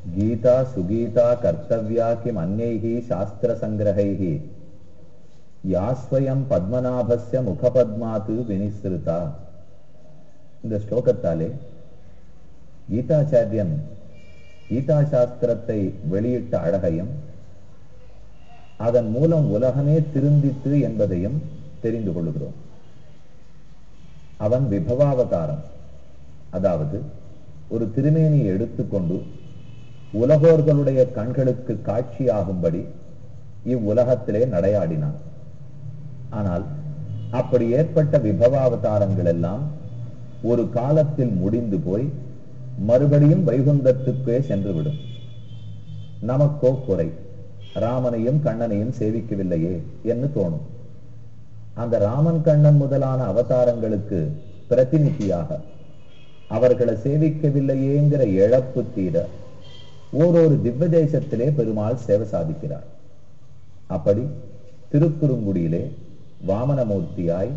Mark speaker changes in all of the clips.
Speaker 1: गीता सुगीता कर्तव्या किम् अन्यैः शास्त्रसङ्ग्रहैः या स्वयं பத்மநாபஸ்ய முகபத்மாத்து வினிஸ்ருதா இந்த ஸ்லோகத்தாலே கீதாச்சாரியன் கீதா சாஸ்திரத்தை வெளியிட்ட அழகையும் அதன் மூலம் உலகமே திருந்தித்து என்பதையும் தெரிந்து கொள்கிறோம் அவன் விபவாவதாரம் அதாவது ஒரு திருமேனியை எடுத்துக்கொண்டு உலகோர்களுடைய கண்களுக்கு காட்சியாகும்படி இவ்வுலகத்திலே நடையாடினான் ஆனால் அப்படி ஏற்பட்ட விபவாவதாரங்கள் எல்லாம் ஒரு காலத்தில் முடிந்து போய் மறுபடியும் வைகுந்தத்துக்கே சென்றுவிடும் நமக்கோ குறை ராமனையும் கண்ணனையும் சேவிக்கவில்லையே என்று தோணும் அந்த ராமன் கண்ணன் முதலான அவதாரங்களுக்கு பிரதிநிதியாக அவர்களை சேவிக்கவில்லையேங்கிற இழப்பு தீர ஓரொரு திவ்ய தேசத்திலே பெருமாள் சேவை சாதிக்கிறார் அப்படி திருக்குறுங்குடியிலே வாமனமூர்த்தியாய்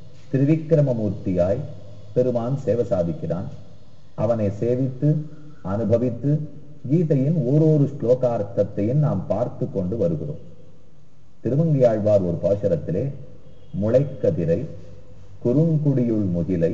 Speaker 1: திருவிக்கிரமமூர்த்தியாய் பெருமான் சேவை சாதிக்கிறான் அவனை சேவித்து அனுபவித்து கீதையின் ஓரொரு ஸ்லோகார்த்தத்தையும் நாம் பார்த்து கொண்டு வருகிறோம் திருமங்கியாழ்வார் ஒரு பாசுரத்திலே முளைக்கதிரை குறுங்குடியுள் முகிலை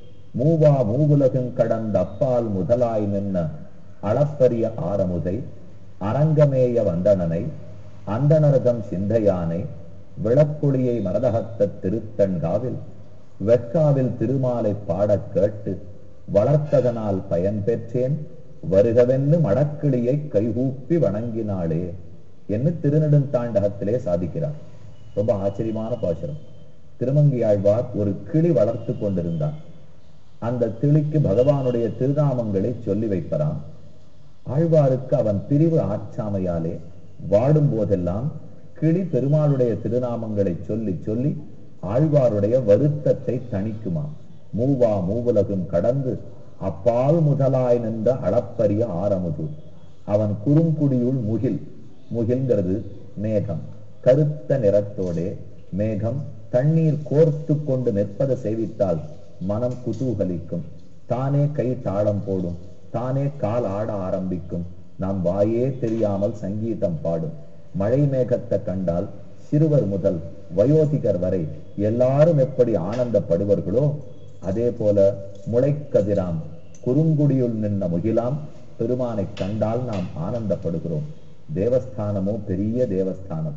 Speaker 1: மூவா மூவுலகும் கடந்த அப்பால் முதலாய் நின்ன அளப்பரிய ஆரமுதை அரங்கமேய வந்தனனை அந்தனரதம் சிந்தையானை விளக்குடியை மரதகத்த திருத்தன்காவில் வெக்காவில் திருமாலை பாடக் கேட்டு வளர்த்ததனால் பயன் பெற்றேன் வருகவென்னு மடக்கிளியை கைகூப்பி வணங்கினாளே என்று திருநெடுந்தாண்டகத்திலே சாதிக்கிறார் ரொம்ப ஆச்சரியமான பாசுரம் திருமங்கியாழ்வார் ஒரு கிளி வளர்த்து கொண்டிருந்தார் அந்த கிளிக்கு பகவானுடைய திருநாமங்களை சொல்லி வைப்பறான் ஆழ்வாருக்கு அவன் பிரிவு ஆற்றாமையாலே வாடும் போதெல்லாம் கிளி பெருமாளுடைய திருநாமங்களை சொல்லி சொல்லி ஆழ்வாருடைய வருத்தத்தை தணிக்குமா மூவா மூவுலகும் கடந்து அப்பால் முதலாய் நின்ற அளப்பரிய ஆரமுது அவன் குறுங்குடியுள் முகில் முகில்ங்கிறது மேகம் கருத்த நிறத்தோடே மேகம் தண்ணீர் கோர்த்து கொண்டு நிற்பதை சேவித்தால் மனம் குதூகலிக்கும் தானே கை தாளம் போடும் தானே கால் ஆட ஆரம்பிக்கும் நாம் வாயே தெரியாமல் சங்கீதம் பாடும் மழை மேகத்தை கண்டால் சிறுவர் முதல் வயோதிகர் வரை எல்லாரும் எப்படி ஆனந்தப்படுவார்களோ அதே போல முளைக்கதிராம் குறுங்குடியுள் நின்ன முகிலாம் பெருமானை கண்டால் நாம் ஆனந்தப்படுகிறோம் தேவஸ்தானமோ பெரிய தேவஸ்தானம்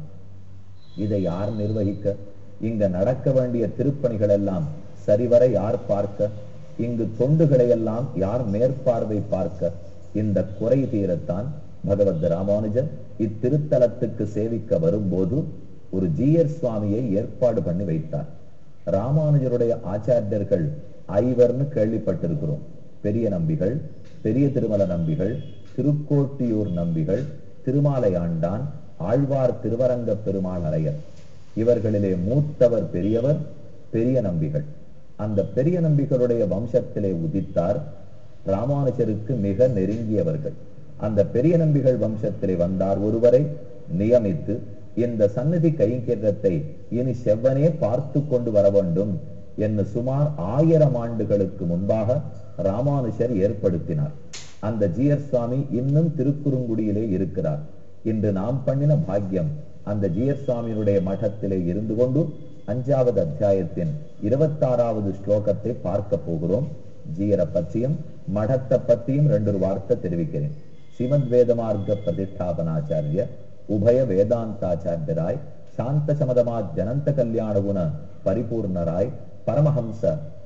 Speaker 1: இதை யார் நிர்வகிக்க இங்க நடக்க வேண்டிய திருப்பணிகள் எல்லாம் சரிவர யார் பார்க்க இங்கு தொண்டுகளை எல்லாம் யார் மேற்பார்வை பார்க்க இந்த குறை தீரத்தான் பகவத் ராமானுஜர் இத்திருத்தலத்துக்கு சேவிக்க வரும்போது ஒரு ஜீயர் சுவாமியை ஏற்பாடு பண்ணி வைத்தார் ராமானுஜருடைய ஆச்சாரியர்கள் ஐவர்னு கேள்விப்பட்டிருக்கிறோம் பெரிய நம்பிகள் பெரிய திருமல நம்பிகள் திருக்கோட்டியூர் நம்பிகள் திருமாலை ஆண்டான் ஆழ்வார் திருவரங்க பெருமாள் அரையர் இவர்களிலே மூத்தவர் பெரியவர் பெரிய நம்பிகள் அந்த பெரிய நம்பிகளுடைய வம்சத்திலே உதித்தார் ராமானுஜருக்கு மிக நெருங்கியவர்கள் அந்த பெரிய நம்பிகள் வம்சத்திலே வந்தார் ஒருவரை நியமித்து இந்த சந்நிதி கைங்கேற்றத்தை இனி செவ்வனே பார்த்து கொண்டு வர வேண்டும் என்று சுமார் ஆயிரம் ஆண்டுகளுக்கு முன்பாக ராமானுஜர் ஏற்படுத்தினார் அந்த ஜியர் சுவாமி இன்னும் திருக்குறுங்குடியிலே இருக்கிறார் இன்று நாம் பண்ணின பாக்கியம் அந்த ஜியர் சுவாமியினுடைய மഠத்திலே இருந்து கொண்டு அஞ்சாவது அத்தியாயத்தின் இருபத்தாறாவது ஸ்லோகத்தை பார்க்க போகிறோம் ஜீயரை பற்றியும் மடத்தை பற்றியும் ரெண்டு வார்த்தை தெரிவிக்கிறேன் ஸ்ரீமத் வேதமார்க்க பிரதிஷ்டாபனாச்சாரிய உபய வேதாந்தாச்சாரியராய் சாந்த சமதமா ஜனந்த கல்யாண குண பரிபூர்ணராய் பரமஹம்ச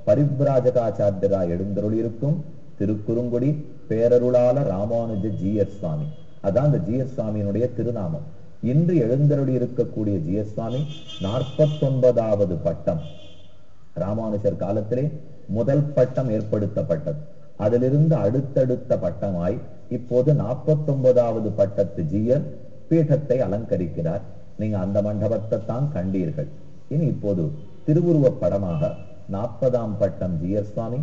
Speaker 1: பரிவ்ராஜகாச்சாரியராய் எழுந்தருளிருக்கும் திருக்குறுங்குடி பேரருளால ராமானுஜ ஜீயர் சுவாமி அதான் அந்த ஜீயர் சுவாமியினுடைய திருநாமம் இன்று எழுந்தருளி இருக்கக்கூடிய ஜிஎஸ் சுவாமி நாற்பத்தொன்பதாவது பட்டம் ராமானுஜர் காலத்திலே முதல் பட்டம் ஏற்படுத்தப்பட்டது அதிலிருந்து அடுத்தடுத்த பட்டமாய் இப்போது நாற்பத்தொன்பதாவது பட்டத்து ஜியர் பீഠத்தை அலங்கரிக்கிறார் நீங்க அந்த மண்டபத்தை தான் கண்டீர்கள் இனி இப்போது திருவுருவ படமாக நாற்பதாம் பட்டம் ஜியர் சுவாமி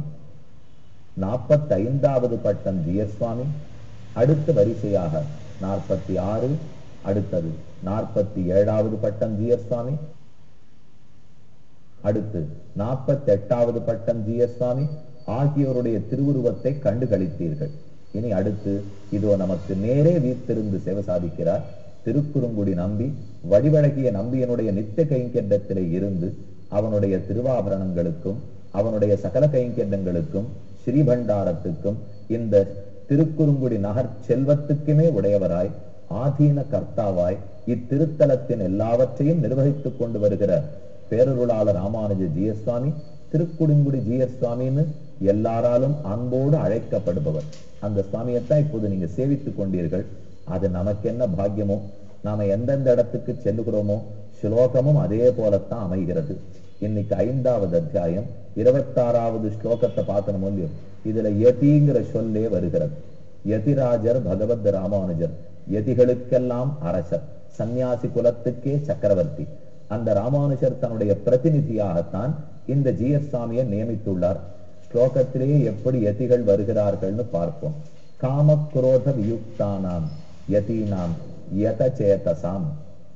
Speaker 1: நாற்பத்தி ஐந்தாவது பட்டம் ஜியர் சுவாமி அடுத்த வரிசையாக நாற்பத்தி ஆறு அடுத்தது நாற்பத்தி ஏழாவது பட்டம் ஜிஎஸ் சுவாமி அடுத்து நாற்பத்தி எட்டாவது பட்டம் ஜிஎஸ் சுவாமி ஆகியோருடைய திருவுருவத்தை கண்டு கழித்தீர்கள் இனி அடுத்து இதோ நமக்கு நேரே வீத்திருந்து சேவை சாதிக்கிறார் திருக்குறுங்குடி நம்பி வடிவழகிய நம்பியனுடைய நித்திய கைங்கெண்டத்திலே இருந்து அவனுடைய திருவாபரணங்களுக்கும் அவனுடைய சகல கைங்கெண்டங்களுக்கும் ஸ்ரீபண்டாரத்துக்கும் இந்த திருக்குறுங்குடி நகர் செல்வத்துக்குமே உடையவராய் ஆதீன கர்த்தாவாய் இத்திருத்தலத்தின் எல்லாவற்றையும் நிர்வகித்துக் கொண்டு வருகிற பேரருளாளர் ராமானுஜ ஜிஎஸ் சுவாமி திருக்குடுங்குடி ஜிஎஸ் சுவாமின்னு எல்லாராலும் அன்போடு அழைக்கப்படுபவர் அந்த சுவாமியைத்தான் இப்போது நீங்க சேவித்துக் கொண்டீர்கள் அது நமக்கு என்ன பாக்கியமோ நாம எந்தெந்த இடத்துக்கு செல்லுகிறோமோ ஸ்லோகமும் அதே போலத்தான் அமைகிறது இன்னைக்கு ஐந்தாவது அத்தியாயம் இருபத்தாறாவது ஸ்லோகத்தை பார்த்தணும் இல்லையோ இதுல யதிங்கிற சொல்லே வருகிறது யதிராஜர் பகவத் ராமானுஜர் யதிகளுக்கெல்லாம் அரசர் சந்நியாசி குலத்துக்கே சக்கரவர்த்தி அந்த ராமானுஜர் தன்னுடைய பிரதிநிதியாகத்தான் இந்த ஜிஎஸ் சுவாமியை நியமித்துள்ளார் ஸ்லோகத்திலேயே எப்படி யதிகள் வருகிறார்கள்னு பார்ப்போம் காமக்ரோத வியுக்தானாம் யதீனாம் யதச்சேதசாம்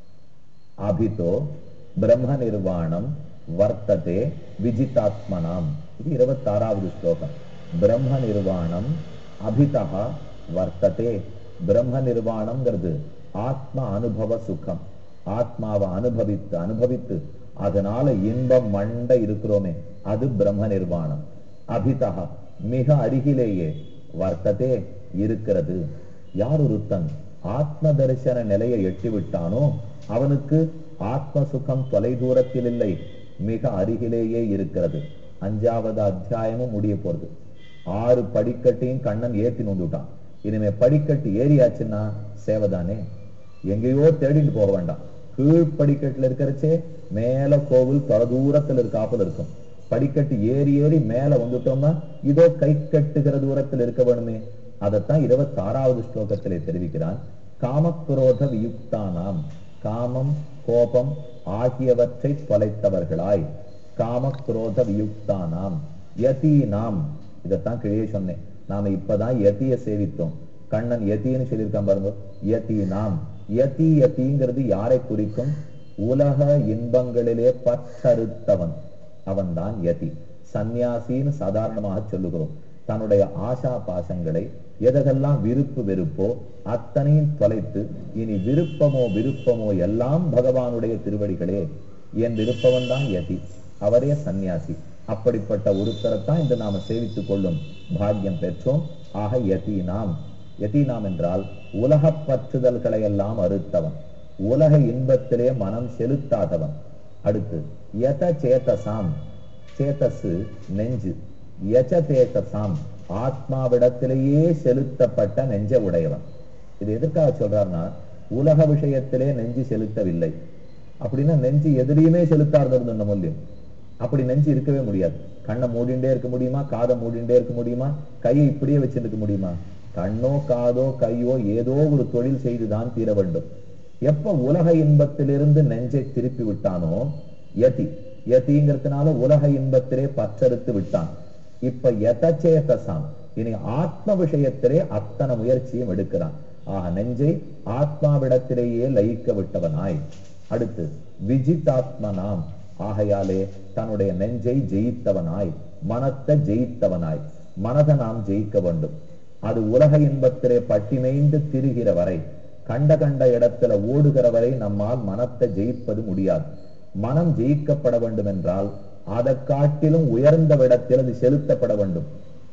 Speaker 1: அபிதோ பிரம்ம நிர்வாணம் வர்த்ததே விஜிதாத்மனாம் இது இருபத்தாறாவது ஸ்லோகம் பிரம்ம நிர்வாணம் அபிதா வர்த்ததே பிரம்ம நிர்வாணம்ங்கிறது ஆத்ம அனுபவ சுகம் ஆத்மாவை அனுபவித்து அனுபவித்து அதனால இன்பம் மண்ட இருக்கிறோமே அது பிரம்ம நிர்வாணம் அபிதா மிக அருகிலேயே வர்த்ததே இருக்கிறது யார் ஒருத்தன் ஆத்ம தரிசன நிலையை எட்டி விட்டானோ அவனுக்கு ஆத்ம சுகம் தொலை தூரத்தில் இல்லை மிக அருகிலேயே இருக்கிறது அஞ்சாவது அத்தியாயமும் முடிய போறது ஆறு படிக்கட்டையும் கண்ணன் ஏத்தி நோந்துட்டான் இனிமே படிக்கட்டு ஏறியாச்சுன்னா சேவைதானே எங்கேயோ தேடிட்டு போக வேண்டாம் கீழ் படிக்கட்டுல இருக்கிறச்சே மேல கோவில் தொலை தூரத்துல இருக்காப்புல இருக்கும் படிக்கட்டு ஏறி ஏறி மேல வந்துட்டோம்னா இதோ கை கட்டுகிற தூரத்தில் இருக்க வேணுமே அதைத்தான் இருபத்தாறாவது ஸ்லோகத்திலே தெரிவிக்கிறான் காமக்ரோத வியுக்தானாம் காமம் கோபம் ஆகியவற்றை தொலைத்தவர்களாய் காமக்ரோத வியுக்தானாம் யதீனாம் இதைத்தான் கிழியே சொன்னேன் நாம இப்பதான் யதிய சேவித்தோம் கண்ணன் யதின்னு சொல்லியிருக்கான் பாருங்க யதீனாம் யதி யதிங்கிறது யாரை குறிக்கும் உலக இன்பங்களிலே பற்றறுத்தவன் அவன்தான் யதி சந்நியாசின்னு சாதாரணமாக சொல்லுகிறோம் தன்னுடைய ஆசா பாசங்களை எதெல்லாம் விருப்பு வெறுப்போ அத்தனையும் தொலைத்து இனி விருப்பமோ விருப்பமோ எல்லாம் பகவானுடைய திருவடிகளே என்று இருப்பவன் தான் யதி அவரே சந்நியாசி அப்படிப்பட்ட ஒருத்தரைத்தான் இன்று நாம சேவித்துக் கொள்ளும் பாக்கியம் பெற்றோம் ஆக யதி நாம் யதி நாம் என்றால் உலக பற்றுதல்களை எல்லாம் அறுத்தவன் உலக இன்பத்திலே மனம் செலுத்தாதவன் அடுத்து யத சேதசாம் சேதசு நெஞ்சு யச தேசசாம் ஆத்மாவிடத்திலேயே செலுத்தப்பட்ட நெஞ்ச உடையவன் இது எதற்காக சொல்றாருன்னா உலக விஷயத்திலே நெஞ்சு செலுத்தவில்லை அப்படின்னா நெஞ்சு எதிரியுமே செலுத்தாது இருந்த மூலியம் அப்படி நெஞ்சு இருக்கவே முடியாது கண்ணை மூடிண்டே இருக்க முடியுமா காதை மூடிண்டே இருக்க முடியுமா கையை இப்படியே வச்சிருக்க முடியுமா கண்ணோ காதோ கையோ ஏதோ ஒரு தொழில் செய்துதான் தீர வேண்டும் எப்ப உலக இன்பத்திலிருந்து நெஞ்சை திருப்பி விட்டானோ யதி யதிங்கிறதுனால உலக இன்பத்திலே பற்றறுத்து விட்டான் இப்ப யதச்சேதசாம் இனி ஆத்ம விஷயத்திலே அத்தனை முயற்சியும் எடுக்கிறான் ஆக நெஞ்சை ஆத்மாவிடத்திலேயே லயிக்க விட்டவனாய் அடுத்து விஜிதாத்மனாம் ஆகையாலே தன்னுடைய நெஞ்சை ஜெயித்தவனாய் மனத்தை ஜெயித்தவனாய் மனதை நாம் ஜெயிக்க வேண்டும் அது உலக இன்பத்திலே பட்டிமைந்து திரிகிற வரை கண்ட கண்ட இடத்துல ஓடுகிற வரை நம்மால் மனத்தை ஜெயிப்பது முடியாது மனம் ஜெயிக்கப்பட வேண்டும் என்றால் அதை காட்டிலும் உயர்ந்த விடத்தில் அது செலுத்தப்பட வேண்டும்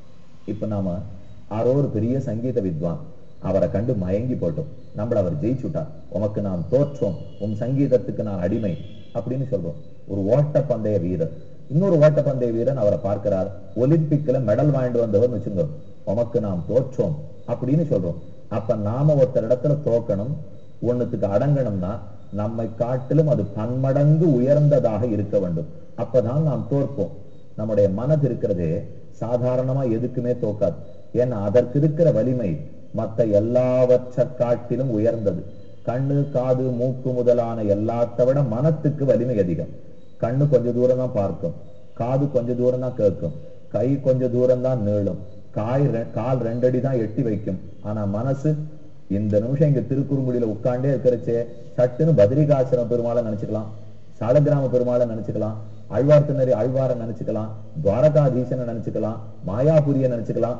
Speaker 1: இப்ப நாம யாரோ ஒரு பெரிய சங்கீத வித்வான் அவரை கண்டு மயங்கி போட்டோம் நம்மள அவர் ஜெயிச்சுட்டார் உமக்கு நாம் தோற்றோம் உன் சங்கீதத்துக்கு நான் அடிமை அப்படின்னு சொல்றோம் ஒரு ஓட்டப்பந்தய வீரர் இன்னொரு ஓட்டப்பந்தய வீரன் அவரை பார்க்கிறார் ஒலிம்பிக்ல மெடல் வாங்கிட்டு வந்தவர் வச்சுங்க உமக்கு நாம் தோற்றோம் அப்படின்னு சொல்றோம் அப்ப நாம ஒருத்தர் இடத்துல தோக்கணும் ஒண்ணுத்துக்கு அடங்கணும்னா நம்மை காட்டிலும் அது பன்மடங்கு உயர்ந்ததாக இருக்க வேண்டும் அப்பதான் நாம் தோற்போம் நம்முடைய மனது இருக்கிறதே சாதாரணமா எதுக்குமே தோக்காது ஏன்னா அதற்கு இருக்கிற வலிமை மத்த எல்லாவற்றை காட்டிலும் உயர்ந்தது கண்ணு காது மூக்கு முதலான எல்லாத்த விட மனத்துக்கு வலிமை அதிகம் கண்ணு கொஞ்ச தூரம் தான் பார்க்கும் காது கொஞ்ச தூரம் தான் கேட்கும் கை கொஞ்ச தூரம் தான் நீளும் காய் ரெ- கால் ரெண்டடி தான் எட்டி வைக்கும் ஆனா மனசு இந்த நிமிஷம் இங்க திருக்குறுங்குடியில உட்கார்ந்தே இருக்கிறச்சே சட்டுன்னு பத்ரிகாசிரம பெருமாளை நினைச்சுக்கலாம் சாலக்கிராம பெருமாளை நினைச்சுக்கலாம் ஆழ்வார்த்தினரி ஆழ்வாரை நினைச்சுக்கலாம் துவாரகாதீசனை நினைச்சுக்கலாம் மாயாபுரிய நினைச்சுக்கலாம்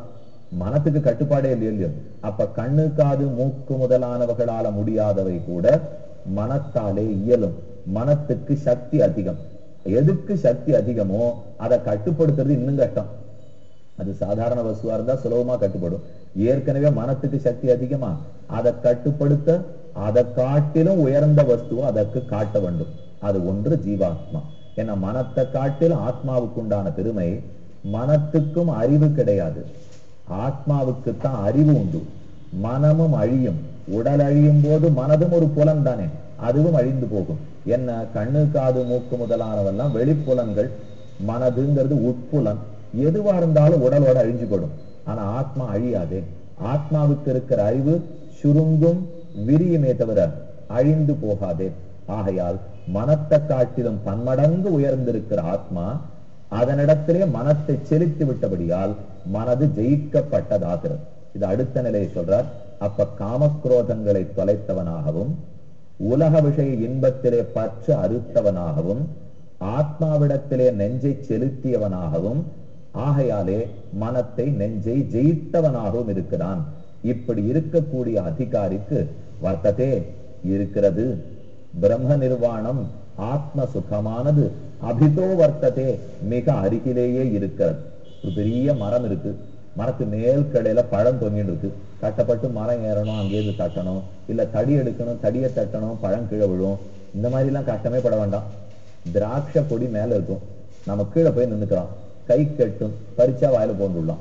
Speaker 1: மனத்துக்கு கட்டுப்பாடே இல்லையோ இல்லையோ அப்ப கண்ணு காது மூக்கு முதலானவர்களால முடியாதவை கூட மனத்தாலே இயலும் மனத்துக்கு சக்தி அதிகம் எதுக்கு சக்தி அதிகமோ அதை கட்டுப்படுத்துறது இன்னும் கஷ்டம் அது சாதாரண வசுவா இருந்தா சுலபமா கட்டுப்படும் ஏற்கனவே மனத்துக்கு சக்தி அதிகமா அதை கட்டுப்படுத்த அதை காட்டிலும் உயர்ந்த வஸ்துவை அதற்கு காட்ட வேண்டும் அது ஒன்று ஜீவாத்மா ஏன்னா மனத்தை காட்டிலும் ஆத்மாவுக்கு உண்டான பெருமை மனத்துக்கும் அறிவு கிடையாது ஆத்மாவுக்கு தான் அறிவு உண்டு மனமும் அழியும் உடல் அழியும் போது மனதும் ஒரு புலன் தானே அதுவும் அழிந்து போகும் என்ன கண்ணு காது மூக்கு முதலானவெல்லாம் வெளிப்புலன்கள் மனதுங்கிறது உட்புலன் எதுவா இருந்தாலும் உடலோட அழிஞ்சு போடும் ஆனா ஆத்மா அழியாதே ஆத்மாவுக்கு இருக்கிற அறிவு சுருங்கும் விரியுமே தவிர அழிந்து போகாதே ஆகையால் மனத்தை காட்டிலும் பன்மடங்கு உயர்ந்திருக்கிற ஆத்மா அதனிடத்திலே மனத்தை செலுத்தி விட்டபடியால் மனது ஜெயிக்கப்பட்டதாகிறது இது அடுத்த நிலையை சொல்றார் அப்ப காமக்ரோதங்களை தொலைத்தவனாகவும் உலக விஷய இன்பத்திலே பற்று அறுத்தவனாகவும் ஆத்மாவிடத்திலே நெஞ்சை செலுத்தியவனாகவும் ஆகையாலே மனத்தை நெஞ்சை ஜெயித்தவனாகவும் இருக்கிறான் இப்படி இருக்கக்கூடிய அதிகாரிக்கு வர்த்ததே இருக்கிறது பிரம்ம நிர்வாணம் ஆத்ம சுகமானது அபிதோ வர்த்ததே மிக அருகிலேயே இருக்கிறது ஒரு பெரிய மரம் இருக்கு மரத்து மேல் கடையில பழம் தொங்கிட்டு இருக்கு கட்டப்பட்டு மரம் ஏறணும் அங்கேயிருந்து தட்டணும் இல்ல தடி எடுக்கணும் தடியை தட்டணும் பழம் கீழே விழும் இந்த மாதிரி எல்லாம் கஷ்டமே பட வேண்டாம் திராட்சை கொடி மேல இருக்கும் நம்ம கீழே போய் நின்னுக்கிறோம் கை கட்டும் பறிச்சா வாயில போந்துடலாம்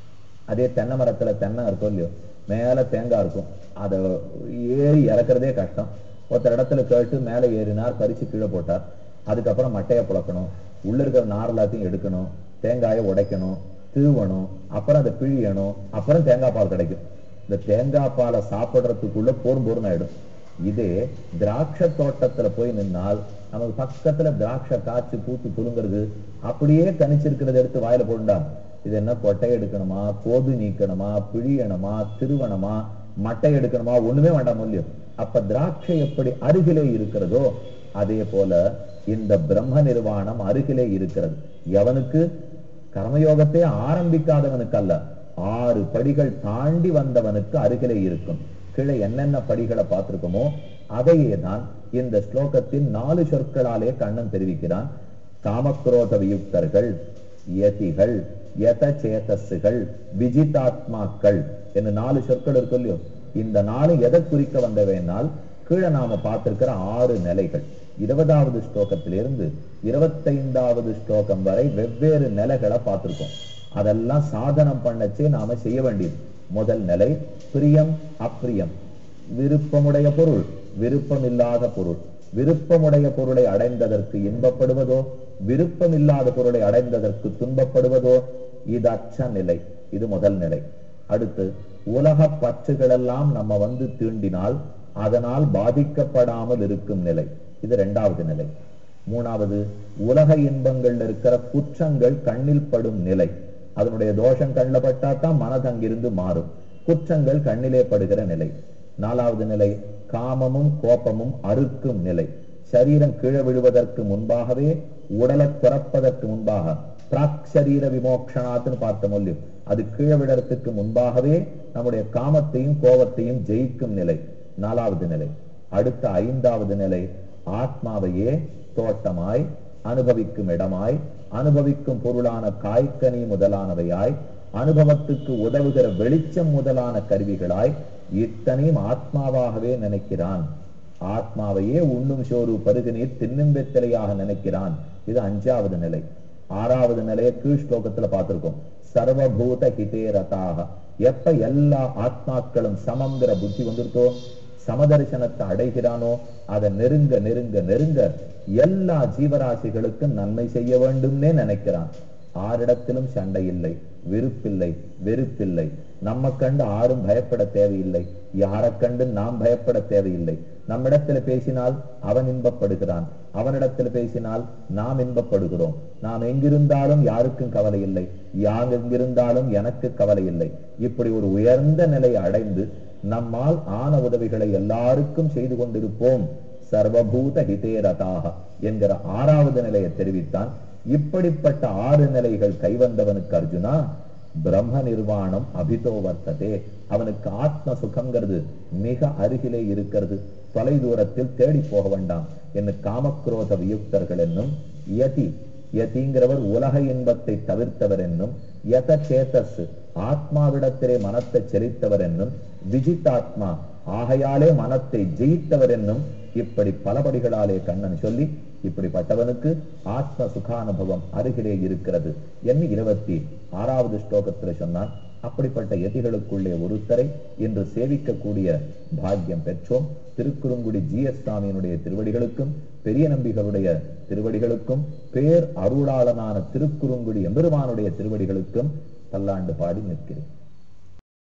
Speaker 1: அதே தென்னை மரத்துல தென்னை இருக்கும் இல்லையோ மேல தேங்காய் இருக்கும் அதை ஏறி இறக்குறதே கஷ்டம் ஒருத்தர் இடத்துல கேட்டு மேல ஏறினார் பறிச்சு கீழே போட்டார் அதுக்கப்புறம் மட்டையை புழக்கணும் உள்ள இருக்கிற நார் எல்லாத்தையும் எடுக்கணும் தேங்காயை உடைக்கணும் திருவணும் அப்புறம் அதை பிழியணும் அப்புறம் தேங்காய் பால் கிடைக்கும் இந்த தேங்காய் பாலை சாப்பிடுறதுக்குள்ள போரும் போரும் ஆயிடும் இதே திராட்சை தோட்டத்துல போய் நின்னால் நமக்கு பக்கத்துல திராட்சை காய்ச்சி பூத்து புழுங்குறது அப்படியே கணிச்சிருக்கிறத எடுத்து வாயில போண்டா இது என்ன கொட்டை எடுக்கணுமா கோது நீக்கணுமா பிழியணுமா திருவணுமா மட்டை எடுக்கணுமா ஒண்ணுமே வேண்டாம் இல்லையோ அப்ப திராட்சை எப்படி அருகிலே இருக்கிறதோ அதே போல இந்த பிரம்ம நிர்வாணம் அருகிலே இருக்கிறது எவனுக்கு கர்மயோகத்தை ஆரம்பிக்காதவனுக்கு அல்ல ஆறு படிகள் தாண்டி வந்தவனுக்கு அருகிலே இருக்கும் கீழே என்னென்ன படிகளை பார்த்திருக்கோமோ அதையே தான் இந்த ஸ்லோகத்தின் நாலு சொற்களாலே கண்ணன் தெரிவிக்கிறான் காமக்ரோத வியுக்தர்கள் யதிகள் யத சேதஸுகள் விஜிதாத்மாக்கள் என்று நாலு சொற்கள் இருக்கு இல்லையோ இந்த நாலு எதை குறிக்க வந்தவைனால் கீழே நாம பார்த்திருக்கிற ஆறு நிலைகள் இருபதாவது ஸ்லோகத்திலிருந்து இருபத்தைந்தாவது ஸ்லோகம் வரை வெவ்வேறு நிலைகளை பார்த்திருக்கோம் அதெல்லாம் சாதனம் பண்ணச்சே நாம செய்ய வேண்டியது முதல் நிலை பிரியம் அப்பிரியம் விருப்பமுடைய பொருள் விருப்பமில்லாத பொருள் விருப்பமுடைய பொருளை அடைந்ததற்கு இன்பப்படுவதோ விருப்பமில்லாத பொருளை அடைந்ததற்கு துன்பப்படுவதோ இது அச்ச நிலை இது முதல் நிலை அடுத்து உலக பற்றுகளெல்லாம் நம்ம வந்து தீண்டினால் அதனால் பாதிக்கப்படாமல் இருக்கும் நிலை இது இரண்டாவது நிலை மூணாவது உலக இன்பங்கள்ல இருக்கிற குற்றங்கள் கண்ணில் படும் நிலை அதனுடைய தோஷம் கண்ணில் பட்டா தான் மனது அங்கிருந்து மாறும் குற்றங்கள் கண்ணிலே படுகிற நிலை நாலாவது நிலை காமமும் கோபமும் அறுக்கும் நிலை சரீரம் கீழே விழுவதற்கு முன்பாகவே உடலை துறப்பதற்கு முன்பாக பிராக் சரீர விமோக்ஷனாத்னு பார்த்த மொழி அது கீழே விடறதுக்கு முன்பாகவே நம்முடைய காமத்தையும் கோபத்தையும் ஜெயிக்கும் நிலை நாலாவது நிலை அடுத்த ஐந்தாவது நிலை ஆத்மாவையே தோட்டமாய் அனுபவிக்கும் இடமாய் அனுபவிக்கும் பொருளான காய்கனி முதலானவையாய் அனுபவத்துக்கு உதவுகிற வெளிச்சம் முதலான கருவிகளாய் இத்தனையும் ஆத்மாவாகவே நினைக்கிறான் ஆத்மாவையே உண்ணும் சோறு பருகு நீர் தின்னும் வெத்தலையாக நினைக்கிறான் இது அஞ்சாவது நிலை ஆறாவது நிலையை கீழ் ஸ்லோகத்துல பார்த்திருக்கோம் சர்வபூத ஹிதே ரதாக எப்ப எல்லா ஆத்மாக்களும் சமங்கிற புத்தி வந்துருக்கோ சமதர்சனத்தை அடைகிறானோ அதை நெருங்க நெருங்க நெருங்க எல்லா ஜீவராசிகளுக்கும் நன்மை செய்ய வேண்டும்னே நினைக்கிறான் ஆரிடத்திலும் சண்டை இல்லை விருப்பில்லை வெறுப்பில்லை நம்ம கண்டு ஆரும் பயப்பட தேவையில்லை யாரை கண்டு நாம் பயப்பட தேவையில்லை நம்மிடத்துல பேசினால் அவன் இன்பப்படுகிறான் அவனிடத்தில் பேசினால் நாம் இன்பப்படுகிறோம் நாம் எங்கிருந்தாலும் யாருக்கும் கவலை இல்லை யார் எங்கிருந்தாலும் எனக்கு கவலை இல்லை இப்படி ஒரு உயர்ந்த நிலையை அடைந்து நம்மால் ஆன உதவிகளை எல்லாருக்கும் செய்து கொண்டிருப்போம் சர்வபூத ஹிதேரதாக என்கிற ஆறாவது நிலையை தெரிவித்தான் இப்படிப்பட்ட ஆறு நிலைகள் கைவந்தவனுக்கு அர்ஜுனா பிரம்ம நிர்வாணம் அபிதோ வர்த்ததே அவனுக்கு ஆத்ம சுகங்கிறது மிக அருகிலே இருக்கிறது தொலை தூரத்தில் தேடி போக வேண்டாம் என்று காமக்ரோத வியுக்தர்கள் என்னும் யதி யதிங்கிறவர் உலக இன்பத்தை தவிர்த்தவர் என்னும் யத சேதஸ் ஆத்மாவிடத்திலே மனத்தை செலுத்தவர் என்னும் விஜித்தாத்மா ஆகையாலே மனத்தை ஜெயித்தவர் என்னும் இப்படி பலபடிகளாலே கண்ணன் சொல்லி இப்படிப்பட்டவனுக்கு ஆத்ம சுகானுபவம் அருகிலே இருக்கிறது என்று இருபத்தி ஆறாவது ஸ்லோகத்துல சொன்னான் அப்படிப்பட்ட எதிகளுக்குள்ளே ஒருத்தரை இன்று சேவிக்கக்கூடிய பாக்கியம் பெற்றோம் திருக்குறுங்குடி ஜி எஸ் சுவாமியினுடைய திருவடிகளுக்கும் பெரிய நம்பிகளுடைய திருவடிகளுக்கும் பேர் அருளாளனான திருக்குறுங்குடி எம்பெருமானுடைய திருவடிகளுக்கும் பல்லாண்டு பாடி நிற்கிறேன்